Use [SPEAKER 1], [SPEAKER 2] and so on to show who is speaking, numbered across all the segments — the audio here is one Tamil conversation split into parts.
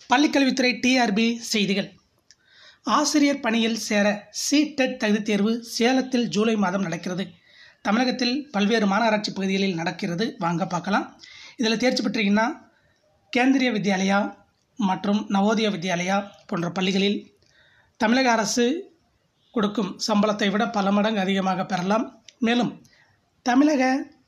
[SPEAKER 1] பள்ளிக்கல்வித்துறை டிஆர்பி செய்திகள் ஆசிரியர் பணியில் சேர சிடெட் தகுதித் தேர்வு சேலத்தில் ஜூலை மாதம் நடக்கிறது தமிழகத்தில் பல்வேறு மாநகராட்சி பகுதிகளில் நடக்கிறது வாங்க பார்க்கலாம் இதில் தேர்ச்சி பெற்றீங்கன்னா கேந்திரிய வித்யாலயா மற்றும் நவோதயா வித்யாலயா போன்ற பள்ளிகளில் தமிழக அரசு கொடுக்கும் சம்பளத்தை விட பல மடங்கு அதிகமாக பெறலாம் மேலும் தமிழக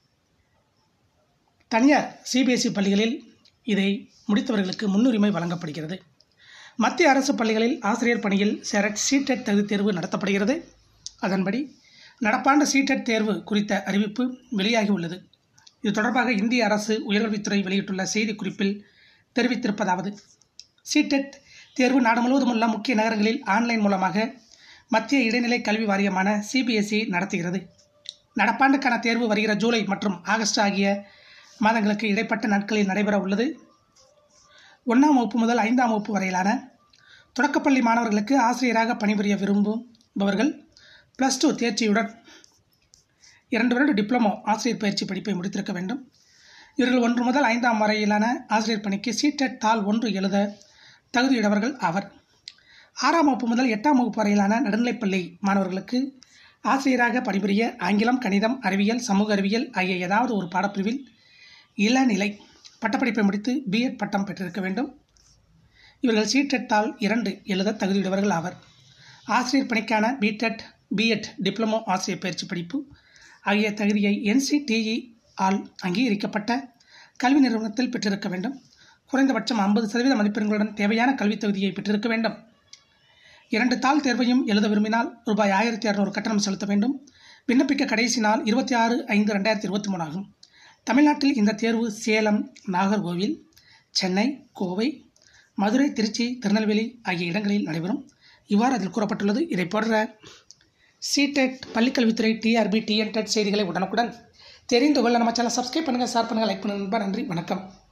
[SPEAKER 1] தனியார் சிபிஎஸ்இ பள்ளிகளில் இதை முடித்தவர்களுக்கு முன்னுரிமை வழங்கப்படுகிறது மத்திய அரசு பள்ளிகளில் ஆசிரியர் பணியில் சேர சிடெட் தகுதித் தேர்வு நடத்தப்படுகிறது அதன்படி நடப்பாண்டு சிடெட் தேர்வு குறித்த அறிவிப்பு வெளியாகி உள்ளது இது தொடர்பாக இந்திய அரசு உயர்கல்வித்துறை வெளியிட்டுள்ள செய்திக்குறிப்பில் தெரிவித்திருப்பதாவது சிடெட் தேர்வு நாடு முழுவதும் உள்ள முக்கிய நகரங்களில் ஆன்லைன் மூலமாக மத்திய இடைநிலை கல்வி வாரியமான சிபிஎஸ்இ நடத்துகிறது நடப்பாண்டுக்கான தேர்வு வருகிற ஜூலை மற்றும் ஆகஸ்ட் ஆகிய மாதங்களுக்கு இடைப்பட்ட நாட்களில் நடைபெற உள்ளது ஒன்றாம் வகுப்பு முதல் ஐந்தாம் வகுப்பு வரையிலான தொடக்கப்பள்ளி மாணவர்களுக்கு ஆசிரியராக பணிபுரிய விரும்புபவர்கள் ப்ளஸ் டூ தேர்ச்சியுடன் இரண்டு வருட டிப்ளமோ ஆசிரியர் பயிற்சி படிப்பை முடித்திருக்க வேண்டும் இவர்கள் ஒன்று முதல் ஐந்தாம் வரையிலான ஆசிரியர் பணிக்கு சீட்டெட் தாள் ஒன்று எழுத தகுதியுடையவர்கள் ஆவர் ஆறாம் வகுப்பு முதல் எட்டாம் வகுப்பு வரையிலான நடுநிலைப்பள்ளி மாணவர்களுக்கு ஆசிரியராக பணிபுரிய ஆங்கிலம் கணிதம் அறிவியல் சமூக அறிவியல் ஆகிய ஏதாவது ஒரு பாடப்பிரிவில் இளநிலை பட்டப்படிப்பை முடித்து பிஎட் பட்டம் பெற்றிருக்க வேண்டும் இவர்கள் சீட்டெட் தாள் இரண்டு எழுத தகுதியுடையவர்கள் ஆவர் ஆசிரியர் பணிக்கான பிடெட் பிஎட் டிப்ளமோ ஆசிரியர் பயிற்சி படிப்பு ஆகிய தகுதியை என்சிடிஇ ஆல் அங்கீகரிக்கப்பட்ட கல்வி நிறுவனத்தில் பெற்றிருக்க வேண்டும் குறைந்தபட்சம் ஐம்பது சதவீத மதிப்பெண்களுடன் தேவையான கல்வித் தகுதியை பெற்றிருக்க வேண்டும் இரண்டு தாள் தேர்வையும் எழுத விரும்பினால் ரூபாய் ஆயிரத்தி அறநூறு கட்டணம் செலுத்த வேண்டும் விண்ணப்பிக்க கடைசி நாள் இருபத்தி ஆறு ஐந்து ரெண்டாயிரத்தி இருபத்தி மூணு ஆகும் தமிழ்நாட்டில் இந்த தேர்வு சேலம் நாகர்கோவில் சென்னை கோவை மதுரை திருச்சி திருநெல்வேலி ஆகிய இடங்களில் நடைபெறும் இவ்வாறு அதில் கூறப்பட்டுள்ளது இதை போன்ற சிடெட் பள்ளிக்கல்வித்துறை டிஆர்பி டிஎன்டெட் செய்திகளை உடனுக்குடன் தெரிந்து கொள்ள நம்ம சேனல் சப்ஸ்கிரைப் பண்ணுங்கள் ஷேர் பண்ணுங்கள் லைக் பண்ணுங்கள் நண்பா நன்றி வணக்கம்